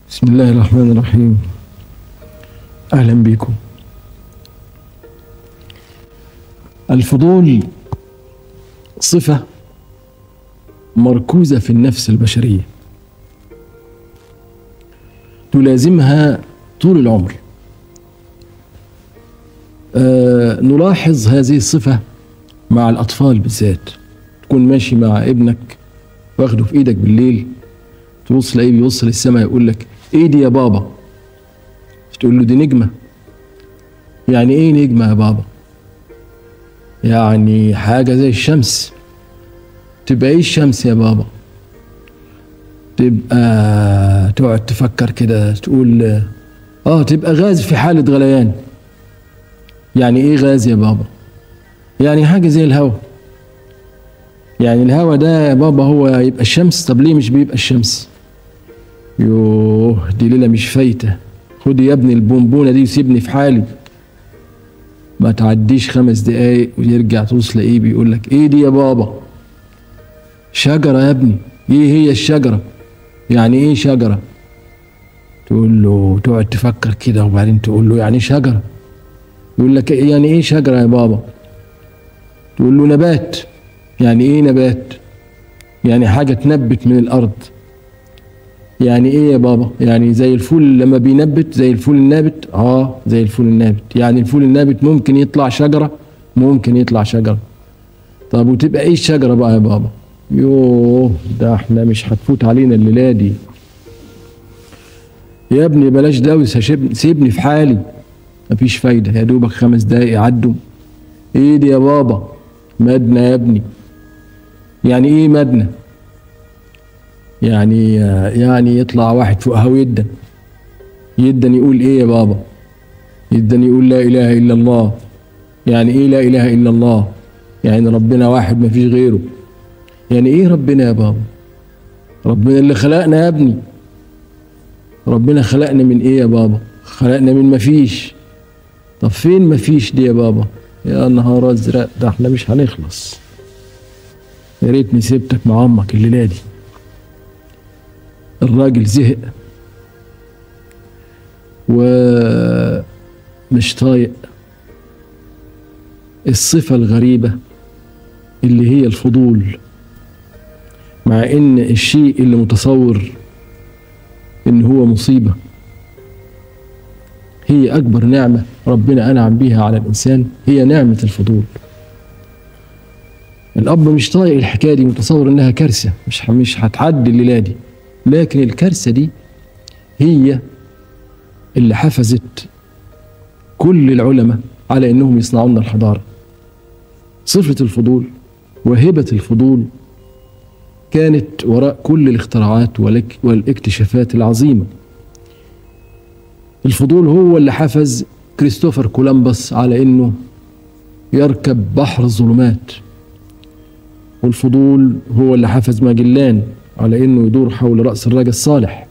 بسم الله الرحمن الرحيم اهلا بكم الفضول صفه مركوزه في النفس البشريه تلازمها طول العمر آه نلاحظ هذه الصفه مع الاطفال بالذات تكون ماشي مع ابنك واخده في ايدك بالليل تبص تلاقيه بيبص للسماء يقول لك ايه دي يا بابا تقول له دي نجمه يعني ايه نجمه يا بابا يعني حاجه زي الشمس تبقى ايه الشمس يا بابا تبقى تقعد تفكر كده تقول اه تبقى غاز في حاله غليان يعني ايه غاز يا بابا يعني حاجه زي الهواء يعني الهوا ده يا بابا هو يبقى الشمس طب ليه مش بيبقى الشمس يوه دي ليلة مش فايتة خد يا ابني البونبونة دي وسيبني في حالي ما تعديش خمس دقايق ويرجع توصل ايه بيقول لك ايه دي يا بابا شجرة يا ابني ايه هي الشجرة يعني ايه شجرة تقول له تقعد تفكر كده وبعدين تقول له يعني شجرة يقول لك يعني ايه شجرة يا بابا تقول له نبات يعني ايه نبات يعني حاجة تنبت من الأرض يعني ايه يا بابا يعني زي الفول لما بينبت زي الفول النابت اه زي الفول النابت يعني الفول النابت ممكن يطلع شجرة ممكن يطلع شجرة طب وتبقى ايه الشجرة بقى يا بابا يوه ده احنا مش هتفوت علينا الليلة دي يا ابني بلاش دوسة سيبني في حالي مفيش فايدة يا دوبك خمس دقايق يعدوا ايه دي يا بابا مدنة يا ابني يعني ايه مدنة يعني يعني يطلع واحد فوقها ويدن يدن يقول ايه يا بابا يدن يقول لا اله الا الله يعني ايه لا اله الا الله يعني ربنا واحد ما فيش غيره يعني ايه ربنا يا بابا ربنا اللي خلقنا يا ابني ربنا خلقنا من ايه يا بابا خلقنا من ما فيش طب فين ما فيش دي يا بابا يا نهار ازرق ده احنا مش هنخلص يا ريتني سبتك مع امك الليله دي الراجل زهق ومش طايق الصفة الغريبة اللي هي الفضول مع ان الشيء اللي متصور ان هو مصيبة هي اكبر نعمة ربنا انعم بها على الانسان هي نعمة الفضول الاب مش طايق الحكاية دي متصور انها كارثة مش مش هتعدي الليلة دي لكن الكارثة دي هي اللي حفزت كل العلماء على انهم يصنعوا لنا الحضارة صفة الفضول وهبة الفضول كانت وراء كل الاختراعات والاكتشافات العظيمة الفضول هو اللي حفز كريستوفر كولومبوس على انه يركب بحر الظلمات والفضول هو اللي حفز ماجلان على انه يدور حول راس الراجل الصالح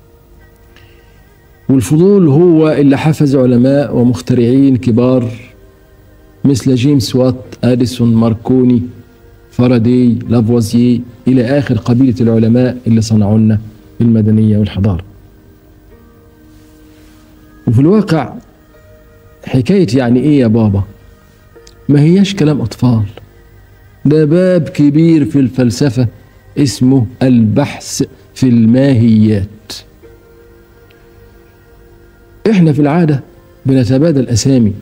والفضول هو اللي حفز علماء ومخترعين كبار مثل جيمس وات اديسون ماركوني فاراداي لافوازييه الى اخر قبيله العلماء اللي صنعوا لنا المدنيه والحضاره وفي الواقع حكايه يعني ايه يا بابا ما هياش كلام اطفال ده باب كبير في الفلسفه اسمه البحث في الماهيات احنا في العاده بنتبادل اسامي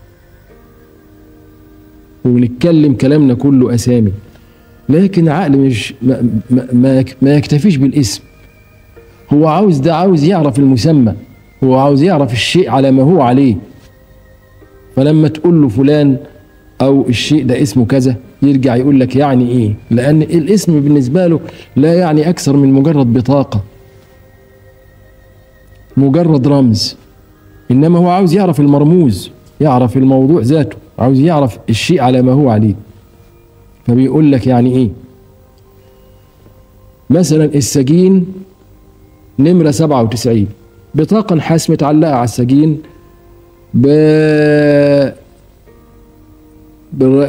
ونتكلم كلامنا كله اسامي لكن عقل مش ما, ما, ما يكتفيش بالاسم هو عاوز ده عاوز يعرف المسمى هو عاوز يعرف الشيء على ما هو عليه فلما تقول له فلان او الشيء ده اسمه كذا يرجع يقول لك يعني ايه لان الاسم بالنسبه له لا يعني اكثر من مجرد بطاقه مجرد رمز انما هو عاوز يعرف المرموز يعرف الموضوع ذاته عاوز يعرف الشيء على ما هو عليه فبيقول لك يعني ايه مثلا السجين نمرة 97 بطاقة نحاس متعلقة على السجين ب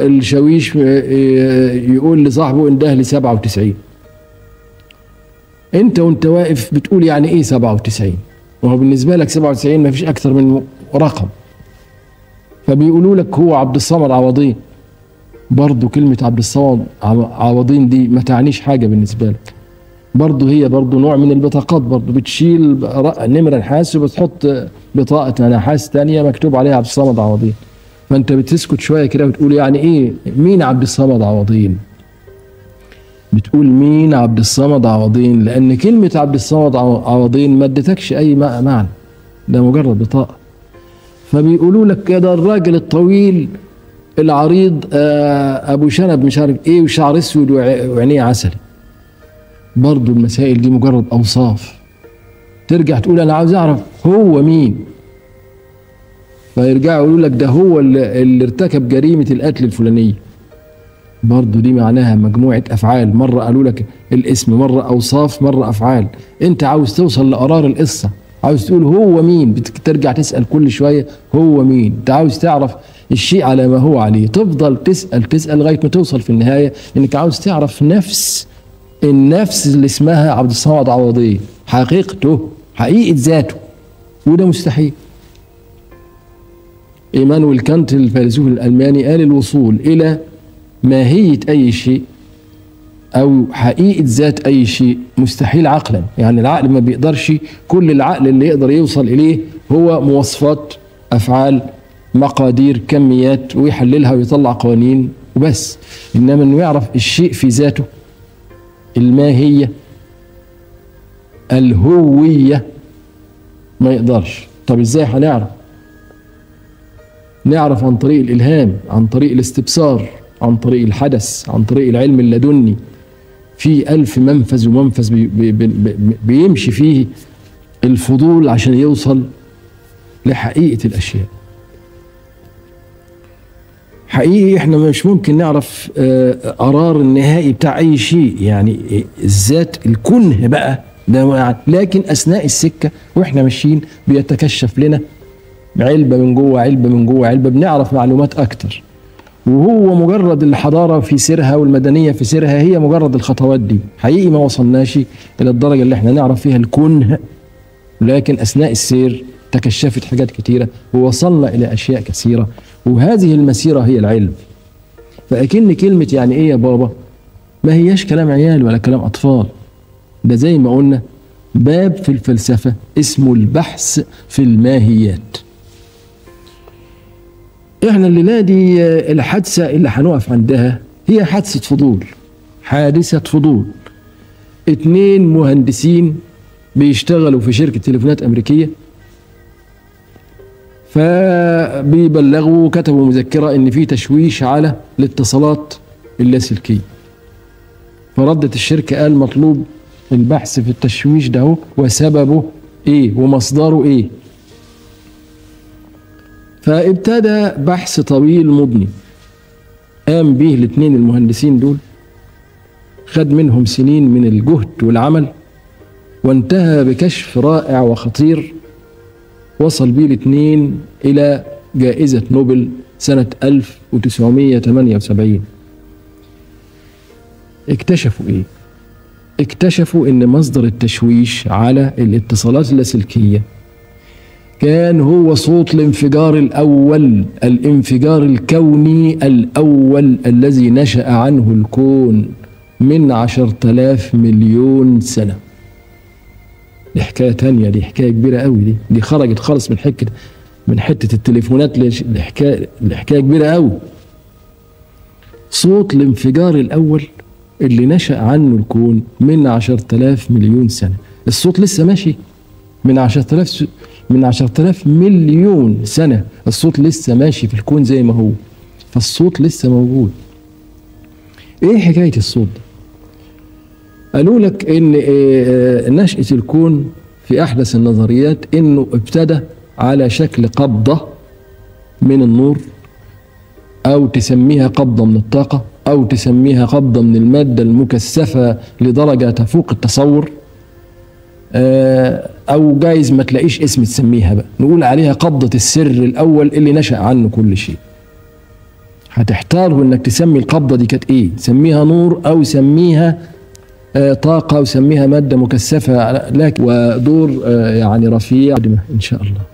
الشاويش يقول لصاحبه انده لي 97 انت وانت واقف بتقول يعني ايه 97 وهو بالنسبه لك 97 ما فيش اكثر من رقم فبيقولوا لك هو عبد الصمد عوضين برضه كلمة عبد الصمد عوضين دي ما تعنيش حاجة بالنسبة لك برضه هي برضه نوع من البطاقات برضه بتشيل نمرة نحاس وبتحط بطاقة نحاس تانية مكتوب عليها عبد الصمد عوضين فانت بتسكت شوية كده وتقول يعني ايه مين عبد الصمد عوضين بتقول مين عبد الصمد عوضين لان كلمة عبد الصمد عوضين ما ادتكش اي معنى ده مجرد بطاقة فبيقولوا لك كده الراجل الطويل العريض ابو شنب مش عارف ايه وشعر اسود وعينيه عسلي برضه المسائل دي مجرد اوصاف ترجع تقول انا عاوز اعرف هو مين فيرجعوا يقولوا لك ده هو اللي, اللي ارتكب جريمه القتل الفلانيه برضه دي معناها مجموعه افعال مره قالوا لك الاسم مره اوصاف مره افعال انت عاوز توصل لقرار القصه عاوز تقول هو مين بترجع تسال كل شويه هو مين انت عاوز تعرف الشيء على ما هو عليه تفضل تسال تسال لغايه ما توصل في النهايه انك عاوز تعرف نفس النفس اللي اسمها عبد الصمد عوضيه حقيقته حقيقه ذاته وده مستحيل ايمانويل كانت الفيلسوف الالماني قال الوصول الى ماهيه اي شيء او حقيقه ذات اي شيء مستحيل عقلا يعني العقل ما بيقدرش كل العقل اللي يقدر يوصل اليه هو مواصفات افعال مقادير كميات ويحللها ويطلع قوانين وبس انما انه يعرف الشيء في ذاته الماهيه الهويه ما يقدرش طب ازاي هنعرف نعرف عن طريق الالهام عن طريق الاستبصار عن طريق الحدث عن طريق العلم اللدني في ألف منفذ ومنفذ بي بي بي بيمشي فيه الفضول عشان يوصل لحقيقة الأشياء حقيقي احنا مش ممكن نعرف قرار النهائي بتاع اي شيء يعني الذات الكنه بقى ده لكن اثناء السكه واحنا ماشيين بيتكشف لنا علبه من جوه علبه من جوه علبه بنعرف معلومات اكتر وهو مجرد الحضاره في سيرها والمدنيه في سيرها هي مجرد الخطوات دي حقيقي ما وصلناش الى الدرجه اللي احنا نعرف فيها الكنه لكن اثناء السير تكشفت حاجات كتيره ووصلنا الى اشياء كثيره وهذه المسيره هي العلم فاكن كلمه يعني ايه يا بابا ما هياش كلام عيال ولا كلام اطفال ده زي ما قلنا باب في الفلسفه اسمه البحث في الماهيات احنا الليله دي الحادثه اللي هنقف عندها هي حادثه فضول حادثه فضول اتنين مهندسين بيشتغلوا في شركه تليفونات امريكيه فبيبلغوا كتبوا مذكره ان في تشويش على الاتصالات اللاسلكيه فردت الشركه قال مطلوب البحث في التشويش ده وسببه ايه ومصدره ايه فابتدى بحث طويل مضني قام به الاثنين المهندسين دول خد منهم سنين من الجهد والعمل وانتهى بكشف رائع وخطير وصل بيه الاثنين إلى جائزة نوبل سنة 1978 اكتشفوا إيه؟ اكتشفوا إن مصدر التشويش على الاتصالات اللاسلكية كان هو صوت الانفجار الأول الانفجار الكوني الأول الذي نشأ عنه الكون من عشرة آلاف مليون سنة دي حكاية تانية دي حكاية كبيرة قوي دي دي خرجت خالص من حكة من حتة التليفونات لحكاية لحكاية كبيرة قوي صوت الانفجار الأول اللي نشأ عنه الكون من عشرة آلاف مليون سنة الصوت لسه ماشي من عشرة آلاف س... من عشرة آلاف مليون سنة الصوت لسه ماشي في الكون زي ما هو فالصوت لسه موجود ايه حكاية الصوت ده قالوا لك ان نشأة الكون في احدث النظريات انه ابتدى على شكل قبضة من النور او تسميها قبضة من الطاقة او تسميها قبضة من المادة المكثفة لدرجة تفوق التصور او جايز ما تلاقيش اسم تسميها بقى نقول عليها قبضة السر الاول اللي نشأ عنه كل شيء هتحتار انك تسمي القبضة دي كانت ايه سميها نور او سميها آه، طاقة وسميها مادة مكثفة لكن ودور آه، يعني رفيع ان شاء الله